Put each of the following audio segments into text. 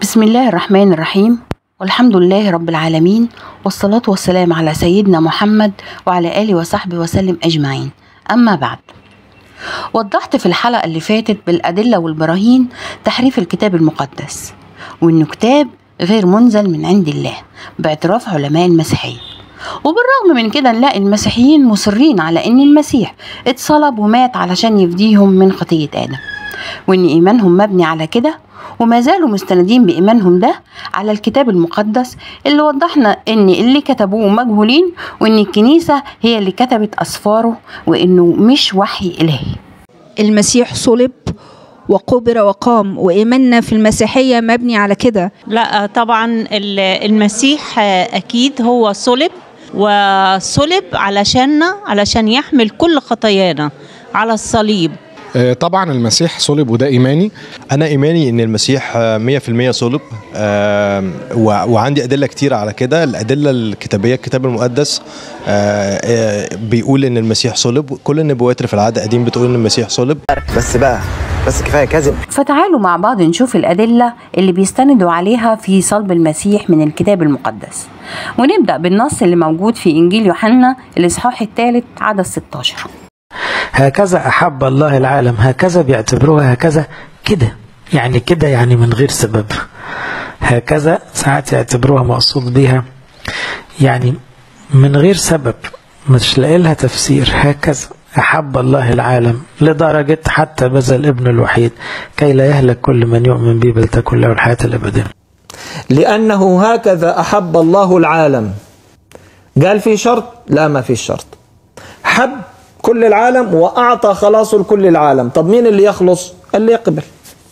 بسم الله الرحمن الرحيم والحمد لله رب العالمين والصلاة والسلام على سيدنا محمد وعلى آله وصحبه وسلم أجمعين أما بعد وضحت في الحلقة اللي فاتت بالأدلة والبراهين تحريف الكتاب المقدس وإنه كتاب غير منزل من عند الله باعتراف علماء المسيحية وبالرغم من كده نلاقي المسيحيين مصرين على إن المسيح اتصلب ومات علشان يفديهم من خطية آدم وإن إيمانهم مبني على كده وما زالوا مستندين بإيمانهم ده على الكتاب المقدس اللي وضحنا إن اللي كتبوه مجهولين وإن الكنيسة هي اللي كتبت أسفاره وإنه مش وحي إلهي المسيح صلب وقبر وقام وإيماننا في المسيحية مبني على كده لا طبعا ال- المسيح اكيد هو صلب وصلب علشاننا علشان يحمل كل خطايانا على الصليب آه، طبعا المسيح صلب وده ايماني انا ايماني ان المسيح آه، 100% صلب آم، و- وعندي ادله كتيره على كده الادله الكتابيه الكتاب المقدس آه، آه، بيقول ان المسيح صلب كل النبوات اللي في العهد القديم بتقول ان المسيح صلب بس بقى بس كفايه كذب فتعالوا مع بعض نشوف الأدلة اللي بيستندوا عليها في صلب المسيح من الكتاب المقدس ونبدأ بالنص اللي موجود في إنجيل يوحنا الإصحاح الثالث عدد 16 هكذا أحب الله العالم هكذا بيعتبروها هكذا كده يعني كده يعني من غير سبب هكذا ساعات يعتبروها مقصود بيها يعني من غير سبب مش لاقي لها تفسير هكذا أحب الله العالم لدرجة حتى بذل ابن الوحيد كي لا يهلك كل من يؤمن به بل تكون له الحياة الأبدية لأنه هكذا أحب الله العالم قال في شرط لا ما في شرط حب كل العالم وأعطى خلاصه لكل العالم طب مين اللي يخلص اللي يقبل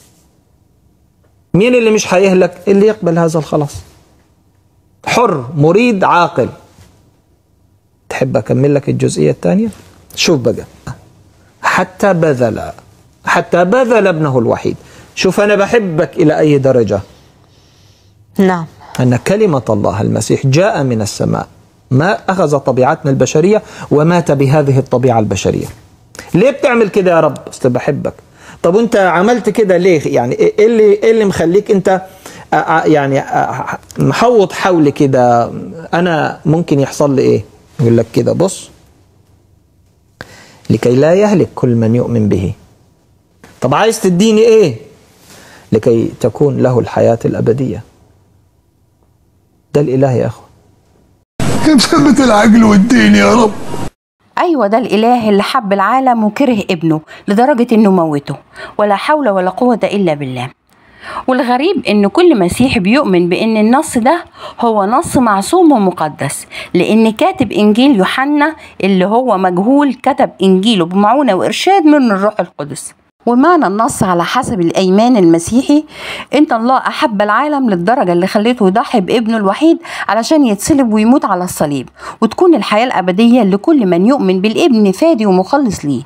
مين اللي مش هيهلك اللي يقبل هذا الخلاص حر مريد عاقل تحب أكمل لك الجزئية الثانية شوف بقى حتى بذل حتى بذل ابنه الوحيد شوف أنا بحبك إلى أي درجة نعم أن كلمة الله المسيح جاء من السماء ما أخذ طبيعتنا البشرية ومات بهذه الطبيعة البشرية ليه بتعمل كده يا رب أصل بحبك طب وانت عملت كده ليه يعني ايه اللي ايه اللي مخليك انت آ- آ- يعني آ- محوط حولي كده انا ممكن يحصل لي ايه يقول لك كده بص لكي لا يهلك كل من يؤمن به طب عايز تديني ايه لكي تكون له الحياة الأبدية ده الإله يا أخو بثبت العقل والدين يا رب أيوة ده الإله اللي حب العالم وكره ابنه لدرجة إنه موته ولا حول ولا قوة إلا بالله والغريب إن كل مسيحي بيؤمن بإن النص ده هو نص معصوم ومقدس لأن كاتب إنجيل يوحنا اللي هو مجهول كتب إنجيله بمعونة وإرشاد من الروح القدس ومعنى النص على حسب الأيمان المسيحي إن الله أحب العالم للدرجة اللي خليته يضحي بابنه الوحيد علشان يتصلب ويموت على الصليب وتكون الحياة الأبدية لكل من يؤمن بالابن فادي ومخلص ليه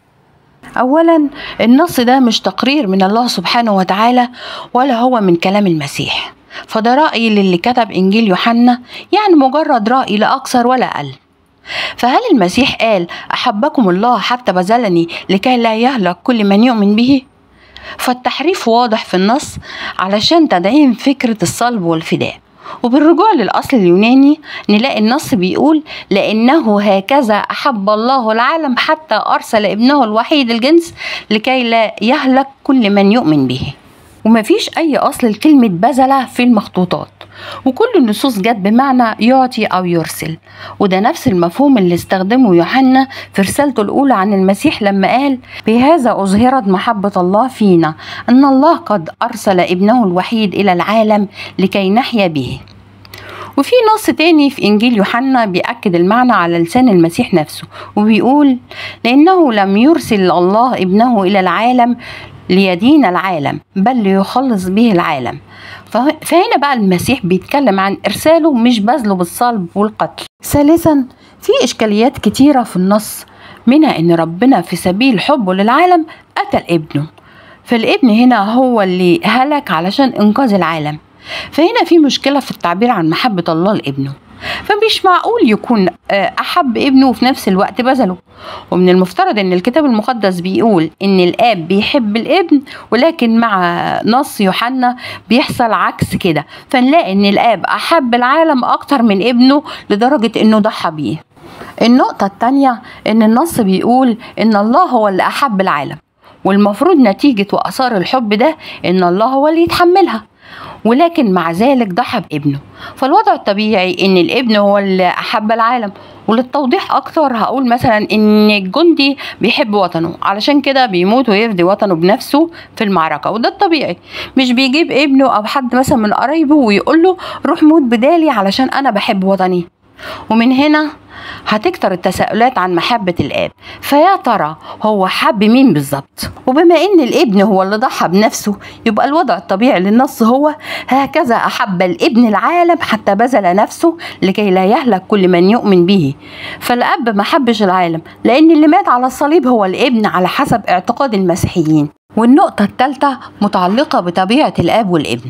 أولا النص ده مش تقرير من الله سبحانه وتعالى ولا هو من كلام المسيح فده رأي للي كتب إنجيل يوحنا يعني مجرد رأي لا أكثر ولا أقل فهل المسيح قال أحبكم الله حتى بذلني لكي لا يهلك كل من يؤمن به؟ فالتحريف واضح في النص علشان تدعيم فكرة الصلب والفداء وبالرجوع للأصل اليوناني نلاقي النص بيقول لأنه هكذا أحب الله العالم حتى أرسل ابنه الوحيد الجنس لكي لا يهلك كل من يؤمن به ومفيش أي أصل لكلمة بذل في المخطوطات وكل النصوص جت بمعنى يعطي أو يرسل وده نفس المفهوم اللي استخدمه يوحنا في رسالته الأولى عن المسيح لما قال بهذا أظهرت محبة الله فينا أن الله قد أرسل ابنه الوحيد إلى العالم لكي نحيا به وفي نص تاني في إنجيل يوحنا بيأكد المعنى على لسان المسيح نفسه وبيقول لأنه لم يرسل الله ابنه إلى العالم ليدين العالم بل ليخلص به العالم فه- فهنا بقى المسيح بيتكلم عن إرساله مش بذله بالصلب والقتل ثالثا في إشكاليات كتيرة في النص منها إن ربنا في سبيل حبه للعالم قتل ابنه فالابن هنا هو اللي هلك علشان إنقاذ العالم فهنا في مشكلة في التعبير عن محبة الله لابنه فمش معقول يكون آه، أحب ابنه وفي نفس الوقت بذله ومن المفترض ان الكتاب المقدس بيقول ان الاب بيحب الابن ولكن مع نص يوحنا بيحصل عكس كده فنلاقي ان الاب احب العالم اكتر من ابنه لدرجة انه ضحى بيه النقطة التانية ان النص بيقول ان الله هو اللي احب العالم والمفروض نتيجة وآثار الحب ده إن الله هو اللي يتحملها ولكن مع ذلك ضحى بابنه فالوضع الطبيعي إن الابن هو اللي أحب العالم وللتوضيح أكتر هقول مثلا إن الجندي بيحب وطنه علشان كده بيموت ويفدي وطنه بنفسه في المعركة وده الطبيعي مش بيجيب ابنه أو حد مثلا من قرايبه ويقول له روح موت بدالي علشان أنا بحب وطني ومن هنا هتكتر التساؤلات عن محبة الآب فيا ترى هو حب مين بالظبط وبما إن الابن هو اللي ضحى بنفسه يبقى الوضع الطبيعي للنص هو هكذا أحب الابن العالم حتى بذل نفسه لكي لا يهلك كل من يؤمن به فالأب ما حبش العالم لأن اللي مات على الصليب هو الابن على حسب اعتقاد المسيحيين والنقطة الثالثة متعلقة بطبيعة الآب والابن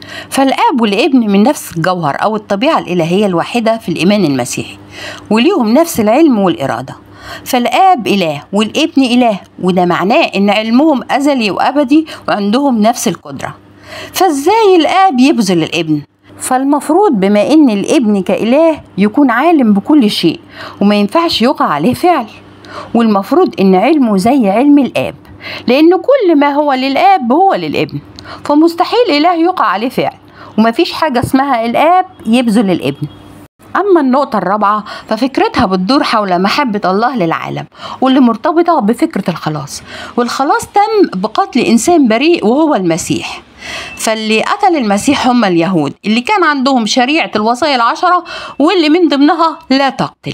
فالآب والابن من نفس الجوهر أو الطبيعة الإلهية الواحدة في الإيمان المسيحي وليهم نفس العلم والإرادة فالآب إله والابن إله وده معناه إن علمهم أزلي وأبدي وعندهم نفس القدرة فإزاي الآب يبذل الابن؟ فالمفروض بما إن الابن كإله يكون عالم بكل شيء وما ينفعش يقع عليه فعل والمفروض إن علمه زي علم الآب لأن كل ما هو للآب هو للابن فمستحيل إله يقع عليه فعل ومفيش حاجة اسمها الآب يبذل الابن أما النقطة الرابعة ففكرتها بتدور حول محبة الله للعالم واللي مرتبطة بفكرة الخلاص والخلاص تم بقتل إنسان بريء وهو المسيح فاللي قتل المسيح هم اليهود اللي كان عندهم شريعة الوصايا العشرة واللي من ضمنها لا تقتل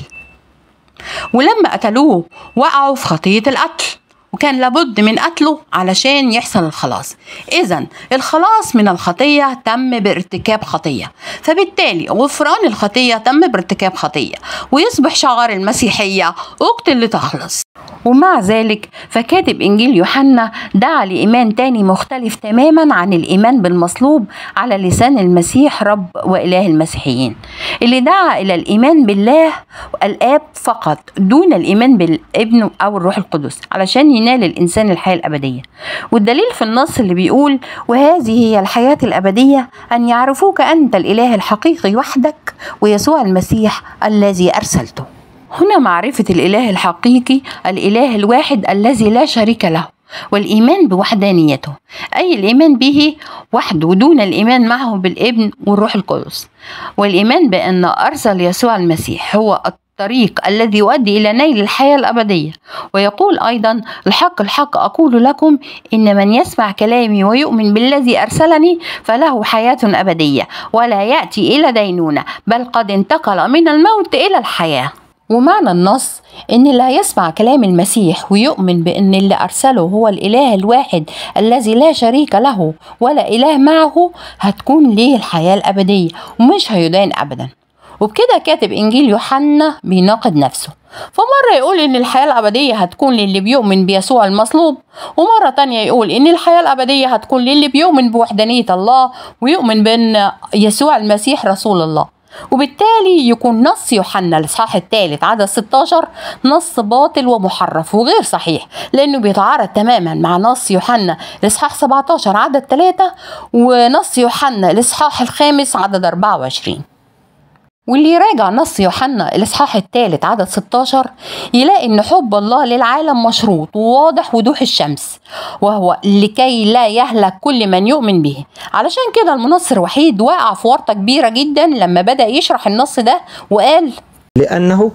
ولما قتلوه وقعوا في خطية القتل وكان لابد من قتله علشان يحصل الخلاص إذا الخلاص من الخطية تم بارتكاب خطية فبالتالي غفران الخطية تم بارتكاب خطية ويصبح شعار المسيحية اقتل لتخلص ومع ذلك فكاتب إنجيل يوحنا دعا لإيمان تاني مختلف تماما عن الإيمان بالمصلوب على لسان المسيح رب وإله المسيحيين اللي دعا إلى الإيمان بالله الآب فقط دون الإيمان بالابن أو الروح القدس علشان ينال الإنسان الحياة الأبدية والدليل في النص اللي بيقول وهذه هي الحياة الأبدية أن يعرفوك أنت الإله الحقيقي وحدك ويسوع المسيح الذي أرسلته هنا معرفة الإله الحقيقي الإله الواحد الذي لا شريك له والإيمان بوحدانيته أي الإيمان به وحده دون الإيمان معه بالابن والروح القدس والإيمان بأن أرسل يسوع المسيح هو الطريق الذي يؤدي إلى نيل الحياة الأبدية ويقول أيضا الحق الحق أقول لكم إن من يسمع كلامي ويؤمن بالذي أرسلني فله حياة أبدية ولا يأتي إلى دينونة بل قد انتقل من الموت إلى الحياة ومعنى النص إن اللي هيسمع كلام المسيح ويؤمن بأن اللي أرسله هو الإله الواحد الذي لا شريك له ولا إله معه هتكون ليه الحياة الأبدية ومش هيدان أبدا وبكده كاتب إنجيل يوحنا بيناقض نفسه فمرة يقول إن الحياة الأبدية هتكون للي بيؤمن بيسوع المصلوب ومرة تانية يقول إن الحياة الأبدية هتكون للي بيؤمن بوحدانية الله ويؤمن بأن يسوع المسيح رسول الله وبالتالي يكون نص يوحنا الإصحاح الثالث عدد 16 نص باطل ومحرف وغير صحيح لأنه بيتعارض تماما مع نص يوحنا الإصحاح 17 عدد 3 ونص يوحنا الإصحاح الخامس عدد 24 واللي يراجع نص يوحنا الإصحاح الثالث عدد 16 يلاقي إن حب الله للعالم مشروط وواضح وضوح الشمس وهو لكي لا يهلك كل من يؤمن به علشان كده المنصر وحيد وقع في ورطة كبيرة جدا لما بدأ يشرح النص ده وقال لأنه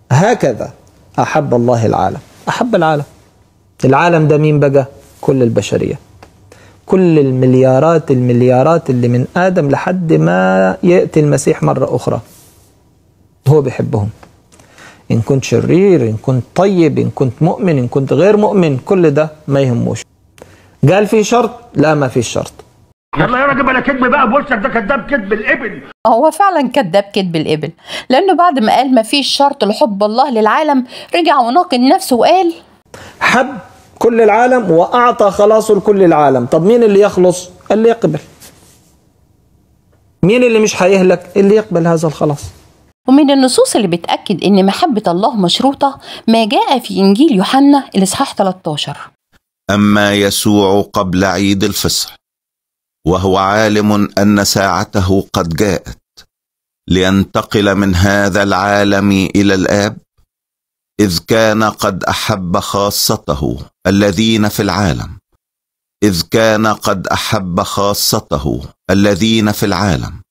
هكذا أحب الله العالم أحب العالم العالم ده مين بقى كل البشرية كل المليارات المليارات اللي من آدم لحد ما يأتي المسيح مرة أخرى هو بيحبهم إن كنت شرير إن كنت طيب إن كنت مؤمن إن كنت غير مؤمن كل ده ما يهموش قال في شرط لا ما في شرط يلا يا راجل بلا كذب بقى بوشك ده كذاب كذب الابن هو فعلا كذاب كذب الإبل لأنه بعد ما قال ما فيش شرط لحب الله للعالم رجع وناقض نفسه وقال حب كل العالم وأعطى خلاصه لكل العالم طب مين اللي يخلص اللي يقبل مين اللي مش هيهلك اللي يقبل هذا الخلاص ومن النصوص اللي بتأكد إن محبة الله مشروطة ما جاء في إنجيل يوحنا الإصحاح 13 اما يسوع قبل عيد الفصح وهو عالم ان ساعته قد جاءت لينتقل من هذا العالم الى الاب اذ كان قد احب خاصته الذين في العالم اذ كان قد احب خاصته الذين في العالم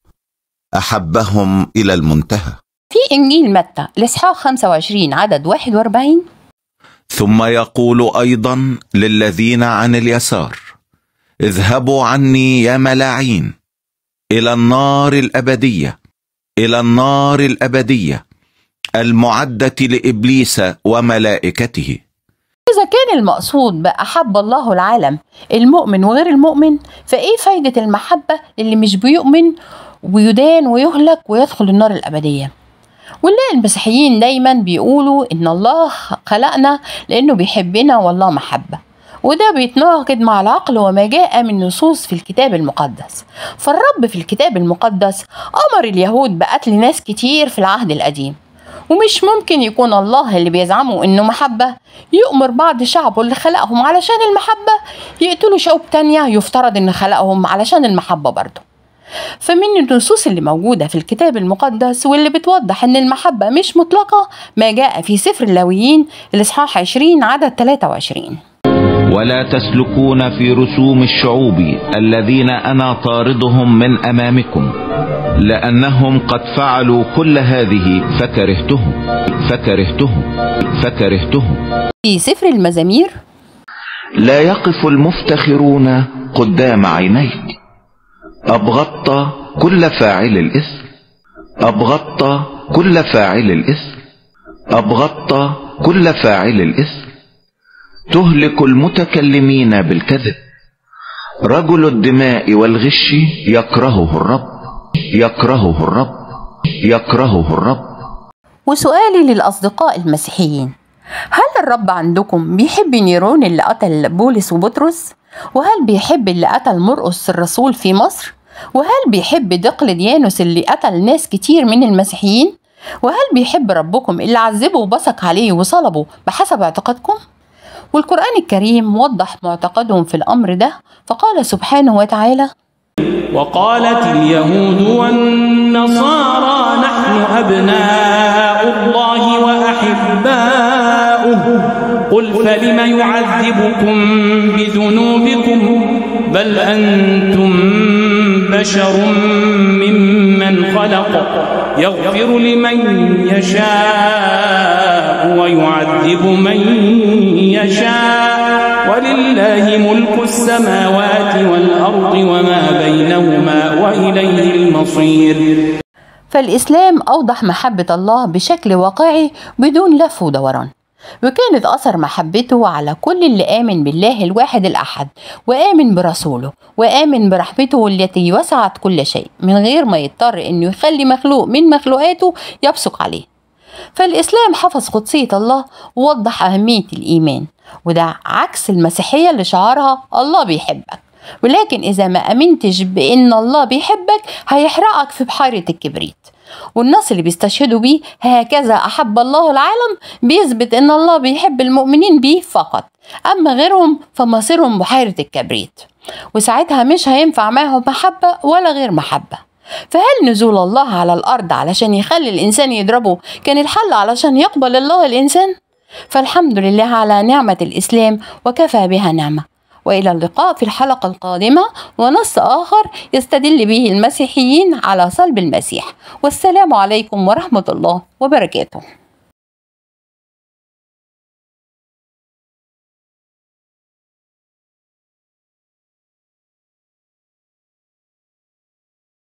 احبهم الى المنتهى في إنجيل متى الإصحاح 25 عدد 41 ثم يقول ايضا للذين عن اليسار اذهبوا عني يا ملاعين الى النار الابديه الى النار الابديه المعده لابليس وملائكته إذا كان المقصود بأحب الله العالم المؤمن وغير المؤمن فإيه فايدة المحبة اللي مش بيؤمن ويدان ويهلك ويدخل النار الأبدية ونلاقي المسيحيين دايما بيقولوا إن الله خلقنا لأنه بيحبنا والله محبة وده بيتناقض مع العقل وما جاء من نصوص في الكتاب المقدس فالرب في الكتاب المقدس أمر اليهود بقتل ناس كتير في العهد القديم ومش ممكن يكون الله اللي بيزعموا انه محبة يؤمر بعض شعبه اللي خلقهم علشان المحبة يقتلوا شعوب تانية يفترض ان خلقهم علشان المحبة برضه فمن النصوص اللي موجودة في الكتاب المقدس واللي بتوضح ان المحبة مش مطلقة ما جاء في سفر اللاويين الإصحاح 20 عدد 23 ولا تسلكون في رسوم الشعوب الذين انا طاردهم من امامكم لانهم قد فعلوا كل هذه فكرهتهم فكرهتهم فكرهتهم في سفر المزامير لا يقف المفتخرون قدام عينيك ابغضت كل فاعل الاثم ابغضت كل فاعل الاثم ابغضت كل فاعل الاثم تهلك المتكلمين بالكذب رجل الدماء والغش يكرهه الرب يكرهه الرب يكرهه الرب وسؤالي للأصدقاء المسيحيين هل الرب عندكم بيحب نيرون اللي قتل بولس وبطرس؟ وهل بيحب اللي قتل مرقس الرسول في مصر؟ وهل بيحب دقلديانوس اللي قتل ناس كتير من المسيحيين؟ وهل بيحب ربكم اللي عذبه وبصق عليه وصلبه بحسب اعتقادكم؟ والقرآن الكريم وضح معتقدهم في الأمر ده فقال سبحانه وتعالى وقالت اليهود والنصارى نحن أبناء الله وأحباؤه قل فلم يعذبكم بذنوبكم بل أنتم بشر ممن خلق يغفر لمن يشاء ويعذب من يشاء ولله ملك السماوات والأرض وما بينهما وإليه المصير فالإسلام أوضح محبة الله بشكل واقعي بدون لف ودوران وكانت أثر محبته على كل اللي آمن بالله الواحد الأحد وآمن برسوله وآمن برحمته التي وسعت كل شيء من غير ما يضطر إنه يخلي مخلوق من مخلوقاته يبصق عليه فالإسلام حفظ قدسية الله ووضح أهمية الإيمان وده عكس المسيحية اللي شعارها الله بيحبك ولكن إذا ما أمنتش بإن الله بيحبك هيحرقك في بحيرة الكبريت والنص اللي بيستشهدوا بيه هكذا أحب الله العالم بيثبت إن الله بيحب المؤمنين بيه فقط أما غيرهم فمصيرهم بحيرة الكبريت وساعتها مش هينفع معهم محبة ولا غير محبة فهل نزول الله على الأرض علشان يخلي الإنسان يضربه كان الحل علشان يقبل الله الإنسان؟ فالحمد لله على نعمة الإسلام وكفى بها نعمة وإلى اللقاء في الحلقة القادمة ونص آخر يستدل به المسيحيين على صلب المسيح والسلام عليكم ورحمة الله وبركاته